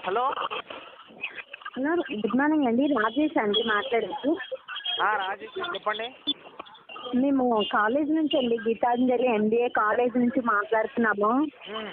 Hello hello good morning అండి రాజేష్ అండి మాట్లాడేది ఆ, రాజేష్ చెప్పండి మేము కాలేజ్ నుంచి అండి గీతాంజలి ఎంబీఏ కాలేజ్ నుంచి మాట్లాడుతున్నాము ఉమ్,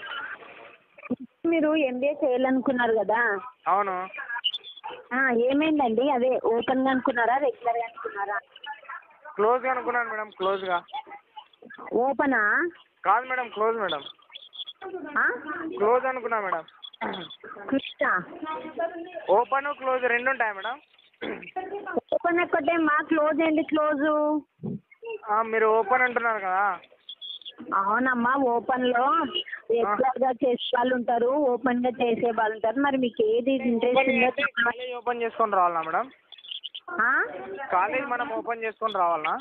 మీరు ఎంబీఏ చేయాలనుకున్నారు కదా అవును ఆ, ఏమైందండి అదే ఓపెన్గా అనుకున్నారా రెగ్యులర్గా అనుకున్నారా క్లోజ్గా అనుకున్నాను మేడం క్లోజ్గా ఓపెనా కాదు మేడం క్లోజ్ మేడం ఆ? క్లోజ్ అనుకున్నా మేడం కృష్ణ ఓపెన్ క్లోజ్ రెండు ఉంటాయా మేడం ఓపెన్ ఒక్కటే మా క్లోజ్ ఏంటి క్లోజు ఆ, మీరు ఓపెన్ అంటున్నారు కదా అవునమ్మా ఓపెన్లో రెగ్యులర్గా చేసే వాళ్ళు ఉంటారు ఓపెన్గా చేసే వాళ్ళు ఉంటారు మరి మీకు ఏది ఇంట్రెస్ట్ ఉందో చెప్పండి. కాలేజ్ ఓపెన్ చేసుకొని రావాలా మేడం ఆ? కాలేజ్ మనం ఓపెన్ చేసుకొని రావాలా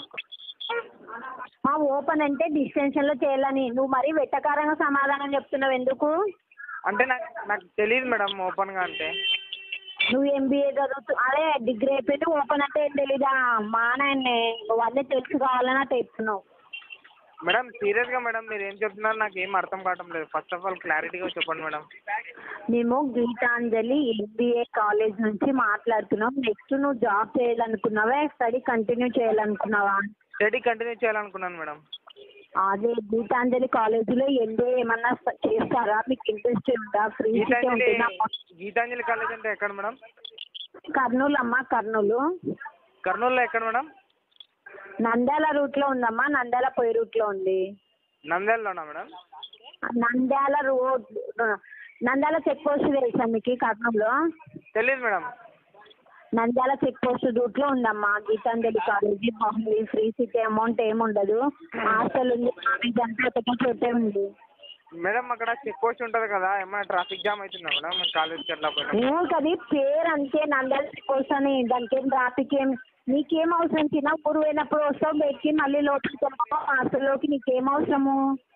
ఆ ఓపెన్ అంటే డిస్టెన్షన్లో చేయాలని నువ్వు మరీ వెట్టకారంగా సమాధానం చెప్తున్నావు ఎందుకు అంటే నాకు నాకు తెలియదు మేడం ఓపెన్గా అంటే నువ్వు ఎంబీఏ చదువుతూ అదే డిగ్రీ అయిపోయింది ఓపెన్ అంటే ఏం తెలీదా మా నాయన్నే నువ్వు అన్నీ తెలుసు కావాలని అట్లా చెప్తున్నావు మేడం సీరియస్గా మేడం మీరు ఏం చెప్తున్నారు నాకు ఏం అర్థం కావటం లేదు ఫస్ట్ ఆఫ్ ఆల్ క్లారిటీగా చెప్పండి మేడం మేము గీతాంజలి ఎంబీఏ కాలేజ్ నుంచి మాట్లాడుతున్నాం నెక్స్ట్ నువ్వు జాబ్ చేయాలనుకున్నావా స్టడీ కంటిన్యూ చేయాలనుకున్నావా స్టడీ కంటిన్యూ చేయాలనుకున్నాను మేడం అదే గీతాంజలి కాలేజీలో ఎంబీఏ ఏమన్నా స్ట- చేస్తారా మీకు ఇంట్రెస్ట్ ఉందా ఫ్రీ సీటే గీతాంజలి ఉంటుందా గీతాంజలి కాలేజ్ అంటే ఎక్కడ మేడం కర్నూలు అమ్మా కర్నూలు కర్నూలులో ఎక్కడ మేడం నంద్యాల రూట్లో ఉందమ్మా నంద్యాల పోయే రూట్లో ఉంది నంద్యాలలోనా madam Nandyal road Nandyal check post తెలుసా మీకు కర్నూలులో తెలియదు మేడం నంద్యాల చెక్ పోస్ట్ రూట్లో ఉందమ్మా గీతాంజలి కాలేజీ బాగుంది ఫ్రీ సీట్ అమౌంట్ ఏమి ఉండదు హాస్టల్ ఉంది కాలేజ్ అంతా ఒకటే చోటే ఉంది మేడం అక్కడ చెక్ పోస్ట్ ఉంటుంది కదా ఏమైనా ట్రాఫిక్ జామ్ అవుతుందా మేడం మీ కాలేజ్కి ఎట్లా పోయినా ఊరికి అది పేరు అంతే నంద్యాల చెక్ పోస్ట్ అని దానికి ఏం ట్రాఫిక్ ఏం నీకేం అవసరం చిన్న ఊరు పోయినప్పుడు వస్తావు బయటికి మళ్ళీ లోపలికి వెళ్తావు హాస్టల్లోకి నీకేం అవసరము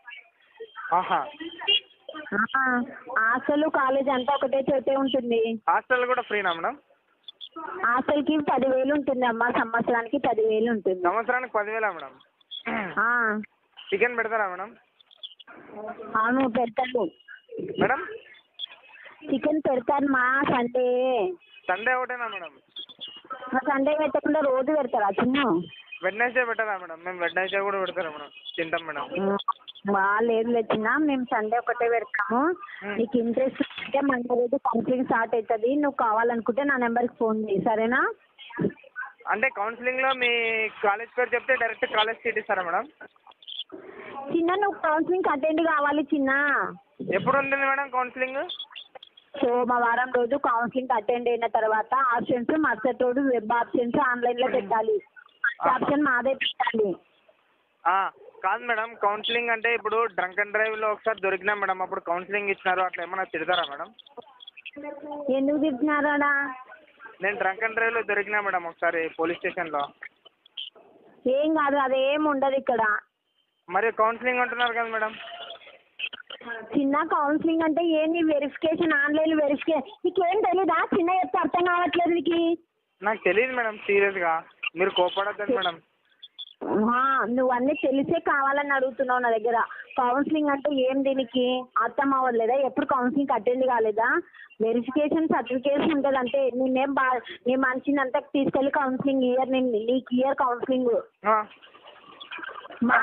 ఆహా ఆ, హాస్టల్ కాలేజ్ అంతా ఒకటే చోటే ఉంటుంది హాస్టల్ కూడా ఫ్రీనా మేడం హాస్టల్కి పదివేలు ఉంటుంది అమ్మా సంవత్సరానికి పదివేలు ఉంటుంది సంవత్సరానికి పదివేలా మేడం ఆ, చికెన్ పెడతారా మేడం అవును పెడతారు మేడం చికెన్ పెడతారు మా సండే సండే ఒకటేనా మేడం మా సండే పెట్టకుండా రోజు పెడతారా చిన్న వెడ్నెస్డే పెట్టరా మేడం మేము వెడ్నెస్డే కూడా పెడతారా మేడం తింటాం మేడం మా లేదు లేదు చిన్న మేము సండే ఒకటే పెడతాము నీకు ఇంట్రెస్ట్ ఉంటే మండే రోజు కౌన్సిలింగ్ స్టార్ట్ అవుతుంది నువ్వు కావాలనుకుంటే నా నెంబర్కి ఫోన్ చేయి సరేనా అంటే కౌన్సిలింగ్లో మీ కాలేజ్ పేరు చెప్తే డైరెక్ట్ కాలేజ్ సీట్ ఇస్తారా మేడం చిన్న నువ్వు కౌన్సిలింగ్ అటెండ్ కావాలి చిన్న ఎప్పుడు ఉంటుంది మేడం కౌన్సిలింగ్ సోమవారం రోజు కౌన్సిలింగ్ అటెండ్ అయిన తర్వాత ఆప్షన్స్ మరుసటి రోజు వెబ్ ఆప్షన్స్ ఆన్లైన్లో పెట్టాలి ఫస్ట్ ఆప్షన్ మాదే పెట్టాలి ఆ, కాదు మేడం కౌన్సిలింగ్ అంటే ఇప్పుడు డ్రంక్ అండ్ డ్రైవ్లో ఒకసారి దొరికినా మేడం అప్పుడు కౌన్సిలింగ్ ఇచ్చినారు అట్లా ఏమైనా తిడతారా మేడం ఎందుకు తిట్టినారాడా నేను డ్రంక్ అండ్ డ్రైవ్లో దొరికినా మేడం ఒకసారి పోలీస్ స్టేషన్లో ఏం కాదు అదేం ఉండదు ఇక్కడ మరి కౌన్సిలింగ్ అంటున్నారు కదా మేడం చిన్న కౌన్సిలింగ్ అంటే ఏంది వెరిఫికేషన్ ఆన్లైన్ వెరిఫికేషన్ నీకేం తెలీదా చిన్న చెప్తే అర్థం కావట్లేదు నీకు నాకు తెలియదు మేడం సీరియస్గా మీరు కోపడద్దండి మేడం ఆ, నువ్వు అన్నీ తెలిసే కావాలని అడుగుతున్నావు నా దగ్గర కౌన్సిలింగ్ అంటే ఏం దీనికి అర్థం అవ్వలేదా ఎప్పుడు కౌన్సిలింగ్ అటెండ్ కాలేదా వెరిఫికేషన్ సర్టిఫికేషన్ ఉంటుంది అంటే నేనేం బా నీ మనిషిని అంతా తీసుకెళ్ళి కౌన్సిలింగ్ ఇయర్ నేను నీకు ఇయర్ కౌన్సిలింగ్ ఆ, మా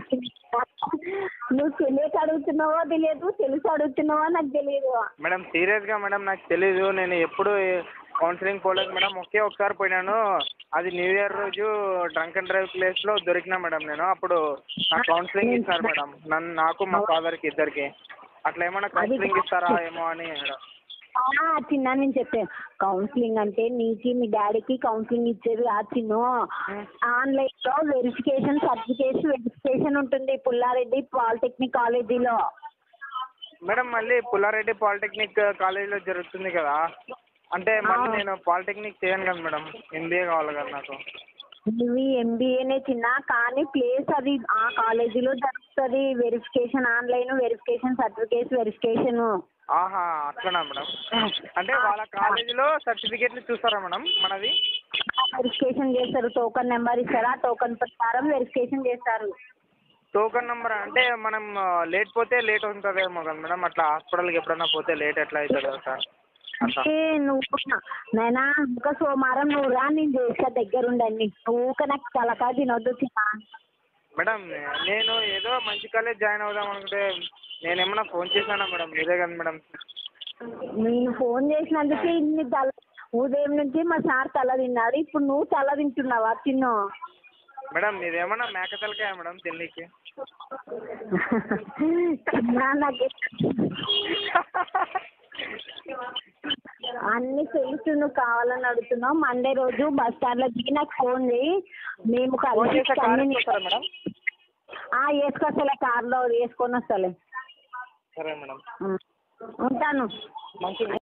నువ్వు తెలియక అడుగుతున్నావో తెలియదు తెలిసి అడుగుతున్నావో నాకు తెలియదు మేడం సీరియస్గా మేడం నాకు తెలీదు నేను ఎప్పుడు కౌన్సిలింగ్ పోలేదు మేడం ఒకే ఒకసారి పోయినాను అది న్యూ ఇయర్ రోజు డ్రంక్ అండ్ డ్రైవ్ ప్లేస్లో దొరికినా మేడం నేను అప్పుడు నాకు కౌన్సిలింగ్ ఇస్తారు మేడం నన్ను నాకు మా ఫాదర్కి ఇద్దరికి అట్లా ఏమైనా కౌన్సిలింగ్ ఇస్తారా ఏమో అని మేడం ఆ, చిన్న నేను చెప్పే కౌన్సిలింగ్ అంటే నీకి మీ డాడీకి కౌన్సిలింగ్ ఇచ్చేది ఆ చిన్న ఆన్లైన్ లో వెరిఫికేషన్ సర్టిఫికేషన్ వెరిఫికేషన్ ఉంటుంది పుల్లారెడ్డి పాలిటెక్నిక్ కాలేజీలో మేడం మళ్ళీ పుల్లారెడ్డి పాలిటెక్నిక్ కాలేజీలో జరుగుతుంది కదా అంటే మళ్ళీ నేను పాలిటెక్నిక్ చేయను కదా మేడం ఎంబీఏ కావాలి కదా నాకు ఇవి ఎంబీఏనే చిన్న కానీ ప్లేస్ అది ఆ కాలేజీలో జరుగుతుంది verification online verification certificate verification ఆహా అట్లనా మేడం అంటే వాళ్ళ కాలేజీలో సర్టిఫికేట్లు చూస్తారా మేడం మనది వెరిఫికేషన్ చేస్తారు టోకన్ నెంబర్ ఇస్తారా టోకన్ ప్రకారం వెరిఫికేషన్ చేస్తారు టోకన్ నెంబర్ అంటే మనం లేట్ పోతే లేట్ ఉంటుందేమో కదా మేడం అట్లా హాస్పిటల్కి ఎప్పుడైనా పోతే లేట్ ఎట్లా అవుతుంది కదా సార్ అంటే నువ్వు నైనా ఇంకా సోమవారం నువ్వు రా నేను చేస్తా దగ్గరుండండి ఊక నాకు తలకాయ తినొద్దు చిన్న మేడం నేను ఏదో మంచి కాలేజ్ జాయిన్ అవుదాం అనుకుంటే నేను ఏమన్నా ఫోన్ చేశానా మేడం మీరే కదా మేడం నేను ఫోన్ చేసినందుకే ఇన్ని తల ఉదయం నుంచి మా సార్ తల తిన్నాడు ఇప్పుడు నువ్వు తల తింటున్నావా తిన్ను మేడం మీదేమన్నా మేక తలకాయ మేడం తిన్నీకి తిన్నా నాకు అన్ని తెలుసు నువ్వు కావాలని అడుగుతున్నావు మండే రోజు బస్ స్టాండ్లో దిగి నాకు ఫోన్ చేయి మేము ఫోన్ చేస్తే కార్ కలిసి వేసుకొస్తారా మేడం వేసుకొస్తలే కార్లో వేసుకొని వస్తలే సరే మేడం ఉంటాను మంచిది